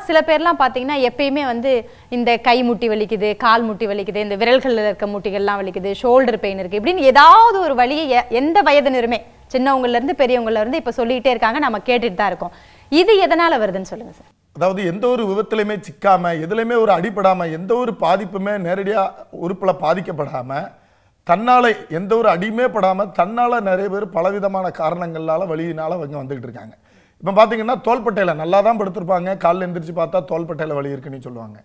சில பேர்லாம் பார்த்தீங்கன்னா எப்பயுமே வந்து இந்த கை முட்டி வலிக்குது கால் முட்டி வலிக்குது இந்த விரல்களில் இருக்க முட்டிகள்லாம் வலிக்குது ஷோல்டர் பெயின் இருக்கு இப்படின்னு ஏதாவது ஒரு வழியை எ- எந்த வயதினருமே சின்னவங்கள்ல இருந்து பெரியவங்கள்ல இருந்து இப்போ சொல்லிக்கிட்டே இருக்காங்க நம்ம கேட்டுட்டு தான் இருக்கோம் இது எதனால வருதுன்னு சொல்லுங்க சார் அதாவது எந்த ஒரு விபத்துலையுமே சிக்காம எதுலையுமே ஒரு அடிபடாம எந்த ஒரு பாதிப்புமே நேரடியா உறுப்புல பாதிக்கப்படாம தன்னால எந்த ஒரு அடியுமே படாம தன்னால நிறைய பேர் பலவிதமான காரணங்களால வலியினால அவங்க வந்துகிட்டு இருக்காங்க இப்போ பார்த்தீங்கன்னா தோள்பட்டையில நல்லா தான் படுத்திருப்பாங்க காலைல எந்திரிச்சு பார்த்தா தோள்பட்டையில வலி இருக்குன்னு சொல்லுவாங்க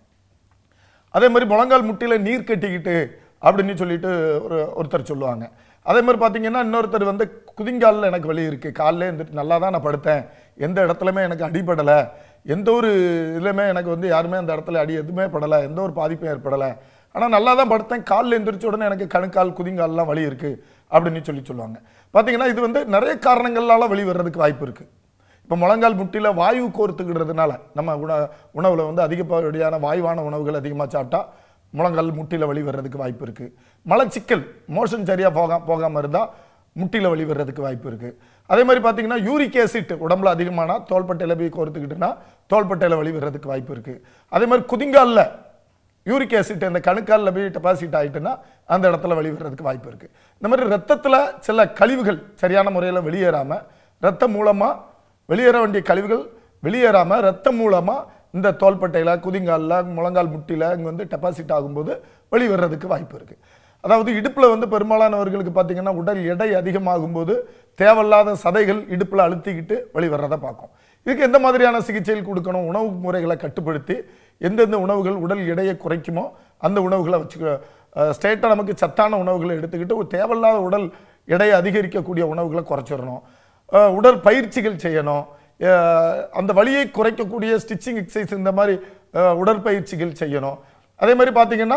அதே மாதிரி முழங்கால் முட்டியில நீர் கட்டிக்கிட்டு அப்படின்னு சொல்லிட்டு ஒரு ஒருத்தர் சொல்லுவாங்க அதே மாதிரி பார்த்தீங்கன்னா இன்னொருத்தர் வந்து குதிங்காலில் எனக்கு வலி இருக்கு காலைல இருந்துட்டு நல்லா தான் நான் படுத்தேன் எந்த இடத்துலையுமே எனக்கு அடிபடலை எந்த ஒரு இதுலையுமே எனக்கு வந்து யாருமே அந்த இடத்துல அடி எதுவுமே படலை எந்த ஒரு பாதிப்பும் ஏற்படலை ஆனால் நல்லா தான் படுத்தேன் காலில் எந்திரிச்ச உடனே எனக்கு கணுக்கால் குதிங்கால்லாம் வலி இருக்கு அப்படின்னு சொல்லி சொல்லுவாங்க பார்த்தீங்கன்னா இது வந்து நிறைய காரணங்களால வலி வர்றதுக்கு வாய்ப்பு இருக்கு இப்போ முழங்கால் முட்டியில் வாயு கோர்த்துக்கிடுறதுனால நம்ம உண உணவில் வந்து அதிகப்படியான வாயுவான உணவுகள் அதிகமாக சாப்பிட்டா முழங்கால் முட்டியில் வலி வர்றதுக்கு வாய்ப்பு இருக்குது மலச்சிக்கல் மோஷன் சரியாக போகா போகாமல் இருந்தால் முட்டியில் வலி வர்றதுக்கு வாய்ப்பு இருக்குது அதே மாதிரி பார்த்தீங்கன்னா யூரிக் ஆசிட் உடம்புல அதிகமானா தோள்பட்டையில் போய் கோர்த்துக்கிட்டுனா தோள்பட்டையில் வலி வர்றதுக்கு வாய்ப்பு இருக்குது அதே மாதிரி குதிங்காலில் யூரிக் ஆசிட் இந்த கணுக்காலில் போய் டெபாசிட் ஆகிட்டுன்னா அந்த இடத்துல வலி வர்றதுக்கு வாய்ப்பு இருக்குது இந்த மாதிரி ரத்தத்தில் சில கழிவுகள் சரியான முறையில் வெளியேறாமல் ரத்தம் மூலமாக வெளியேற வேண்டிய கழிவுகள் வெளியேறாமல் ரத்தம் மூலமாக இந்த தோள்பட்டையில் குதிங்காலில் முழங்கால் முட்டியில் இங்கே வந்து டெபாசிட் ஆகும்போது வெளி வர்றதுக்கு வாய்ப்பு இருக்குது அதாவது இடுப்பில் வந்து பெரும்பாலானவர்களுக்கு பார்த்தீங்கன்னா உடல் எடை அதிகமாகும்போது தேவையில்லாத சதைகள் இடுப்பில் அழுத்திக்கிட்டு வெளி வர்றதை பார்க்கும் இதுக்கு எந்த மாதிரியான சிகிச்சைகள் கொடுக்கணும் உணவு முறைகளை கட்டுப்படுத்தி எந்தெந்த உணவுகள் உடல் எடையை குறைக்குமோ அந்த உணவுகளை வச்சுக்க ஸ்ட்ரெயிட்டாக நமக்கு சத்தான உணவுகளை எடுத்துக்கிட்டு ஒரு தேவையில்லாத உடல் எடையை அதிகரிக்கக்கூடிய உணவுகளை குறைச்சிடணும் அஹ் உடற்பயிற்சிகள் செய்யணும் அஹ் அந்த வலியை குறைக்கக்கூடிய ஸ்டிச்சிங் எக்ஸசைஸ் இந்த மாதிரி அஹ் உடற்பயிற்சிகள் செய்யணும் அதே மாதிரி பார்த்தீங்கன்னா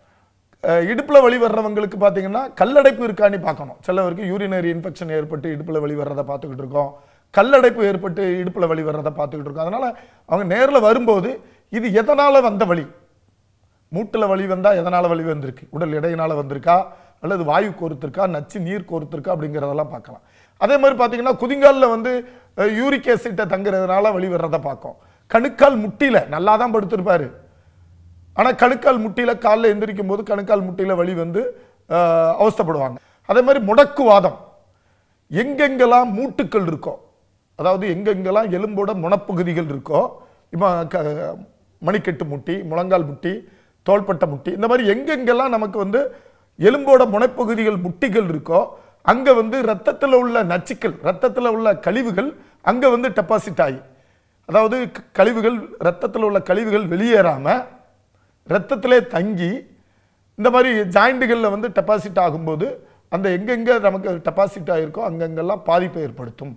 அஹ் இடுப்புல வலி வர்றவங்களுக்கு பார்த்தீங்கன்னா கல்லடைப்பு இருக்கான்னு பார்க்கணும் சிலவருக்கு யூரினரி இன்ஃபெக்ஷன் ஏற்பட்டு இடுப்புல வலி வர்றதை பார்த்துக்கிட்டு இருக்கோம் கல்லடைப்பு ஏற்பட்டு இடுப்புல வலி வர்றதை பார்த்துக்கிட்டு இருக்கோம் அதனால அவங்க நேர்ல வரும்போது இது எதனால வந்த வலி மூட்டுல வலி வந்தா எதனால வலி வந்திருக்கு உடல் எடையினால வந்திருக்கா அல்லது வாயு கோர்த்திருக்கா நச்சு நீர் கோர்த்திருக்கா அப்படிங்கிறதெல்லாம் பார்க்கலாம் அதே மாதிரி பார்த்தீங்கன்னா குதிங்காலில் வந்து யூரிக் ஆசிட்டை தங்குறதுனால வலி வர்றதை பார்க்கும் கணுக்கால் முட்டியில நல்லா தான் படுத்திருப்பாரு ஆனா கணுக்கால் முட்டியில காலைல எந்திரிக்கும் போது கணுக்கால் முட்டியில வலி வந்து அஹ், அவஸ்தைப்படுவாங்க அதே மாதிரி முடக்குவாதம் எங்கெங்கெல்லாம் மூட்டுக்கள் இருக்கோ அதாவது எங்கெங்கெல்லாம் எலும்போட முனப்பகுதிகள் இருக்கோ இப்போ க மணிக்கட்டு முட்டி முழங்கால் முட்டி தோள்பட்டை முட்டி இந்த மாதிரி எங்கெங்கெல்லாம் நமக்கு வந்து எலும்போட முனைப்பகுதிகள் முட்டிகள் இருக்கோ அங்க வந்து ரத்தத்தில் உள்ள நச்சுக்கள் ரத்தத்தில் உள்ள கழிவுகள் அங்க வந்து டெபாசிட் ஆகி அதாவது க- கழிவுகள் ரத்தத்தில் உள்ள கழிவுகள் வெளியேறாம ரத்தத்திலே தங்கி இந்த மாதிரி ஜாயிண்டுகளில் வந்து டெபாசிட் ஆகும்போது அந்த எங்கெங்க நமக்கு டெபாசிட் ஆகிருக்கோ அங்கங்கெல்லாம் பாதிப்பை ஏற்படுத்தும்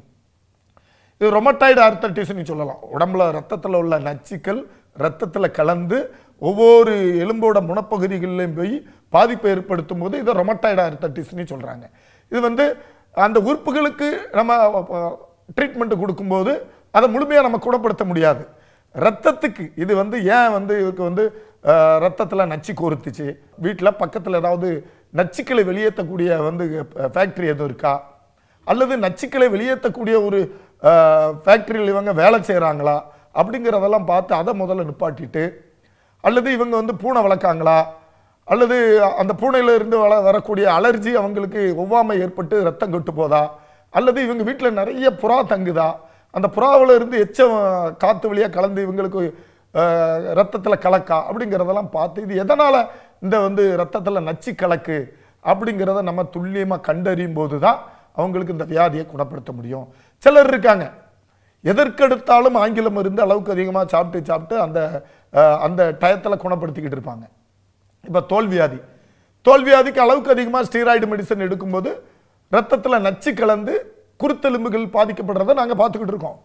இது ரொமட்டாய்டு ஆர்த்தட்டிஸ்னு சொல்லலாம் உடம்புல ரத்தத்தில் உள்ள நச்சுக்கள் ரத்தத்தில் கலந்து ஒவ்வொரு எலும்போட முனப்பகுதிகளிலையும் போய் பாதிப்பை ஏற்படுத்தும் போது இதை ரொமட்டாய்டு ஆர்த்தட்டிஸ்னு சொல்கிறாங்க இது வந்து அந்த உறுப்புகளுக்கு நம்ம ட்ரீட்மெண்ட் கொடுக்கும்போது அதை முழுமையாக நம்ம குணப்படுத்த முடியாது ரத்தத்துக்கு இது வந்து ஏன் வந்து இவருக்கு வந்து ரத்தத்தில் நச்சு கோர்த்துச்சு வீட்டில் பக்கத்தில் ஏதாவது நச்சுக்களை வெளியேற்றக்கூடிய வந்து ஃபேக்ட்ரி எதுவும் இருக்கா அல்லது நச்சுக்களை வெளியேற்றக்கூடிய ஒரு ஃபேக்டரியில் இவங்க வேலை செய்கிறாங்களா அப்படிங்கிறதெல்லாம் பார்த்து அதை முதல்ல நிப்பாட்டிட்டு அல்லது இவங்க வந்து பூனை வளர்க்காங்களா அல்லது அந்த பூனையில இருந்து வள வரக்கூடிய அலர்ஜி அவங்களுக்கு ஒவ்வாமை ஏற்பட்டு ரத்தம் கெட்டு போதா அல்லது இவங்க வீட்டில் நிறைய புறா தங்குதா அந்த புறாவில் இருந்து எச்சம் காற்று வழியாக கலந்து இவங்களுக்கு ரத்தத்தில் கலக்கா அப்படிங்கிறதெல்லாம் பார்த்து இது எதனால் இந்த வந்து ரத்தத்தில் நச்சு கலக்கு அப்படிங்கிறத நம்ம துல்லியமாக கண்டறியும் போது தான் அவங்களுக்கு இந்த வியாதியை குணப்படுத்த முடியும் சிலர் இருக்காங்க எதற்கெடுத்தாலும் ஆங்கிலம் இருந்து அளவுக்கு அதிகமாக சாப்பிட்டு சாப்பிட்டு அந்த அஹ், அந்த டயத்தில் குணப்படுத்திக்கிட்டு இருப்பாங்க இப்போ தோல்வியாதி தோல்வியாதிக்கு அளவுக்கு அதிகமாக ஸ்டீராய்டு மெடிசன் எடுக்கும்போது ரத்தத்தில் நச்சு கலந்து குருத்தெலும்புகள் பாதிக்கப்படுறதை நாங்கள் பார்த்துக்கிட்டு இருக்கோம்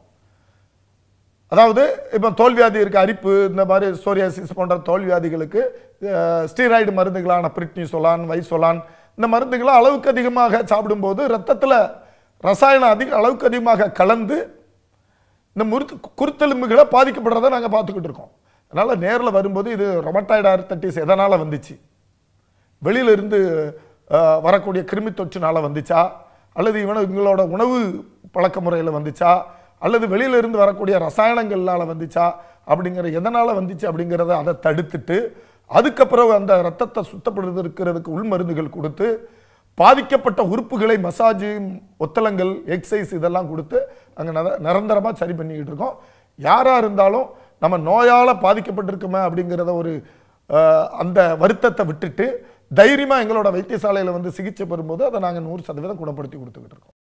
அதாவது இப்போ தோல்வியாதி இருக்க அரிப்பு இந்த மாதிரி சோரியாசிஸ் போன்ற தோல்வியாதிகளுக்கு அஹ், ஸ்டீராய்டு மருந்துகளான பிரிட்னிசோலான் வைசோலான் இந்த மருந்துகளை அளவுக்கு அதிகமாக சாப்பிடும்போது ரத்தத்தில் ரசாயனம் அதிக அளவுக்கு அதிகமாக கலந்து இந்த முறுத்து குருத்தெலும்புகளை பாதிக்கப்படுறதை நாங்கள் பார்த்துக்கிட்டு இருக்கோம் அதனால் நேரில் வரும்போது இது ரொமட்டாய்டு ஆர்த்தட்டிஸ் எதனால் வந்துச்சு வெளியில இருந்து அஹ், வரக்கூடிய கிருமி தொற்றுனால வந்துச்சா அல்லது இவன இவங்களோட உணவு பழக்க முறையில் வந்துச்சா அல்லது வெளியில இருந்து வரக்கூடிய ரசாயனங்கள்னால வந்துச்சா அப்படிங்கிற எதனால் வந்துச்சு அப்படிங்கிறத அதை தடுத்துட்டு அதுக்கப்புறம் அந்த ரத்தத்தை சுத்தப்படுத்துறதுக்கு உள் மருந்துகள் கொடுத்து பாதிக்கப்பட்ட உறுப்புகளை மசாஜ் ஒத்தலங்கள் எக்ஸசைஸ் இதெல்லாம் கொடுத்து அங்கே நர நிரந்தரமாக சரி பண்ணிக்கிட்டு இருக்கோம் யாராக இருந்தாலும் நம்ம நோயால் பாதிக்கப்பட்டிருக்குமே அப்படிங்கிறத ஒரு அஹ், அந்த வருத்தத்தை விட்டுட்டு தைரியமாக எங்களோட வைத்தியசாலையில் வந்து சிகிச்சை பெறும்போது அதை நாங்கள் நூறு சதவீதம் குணப்படுத்தி கொடுத்துக்கிட்டு இருக்கோம்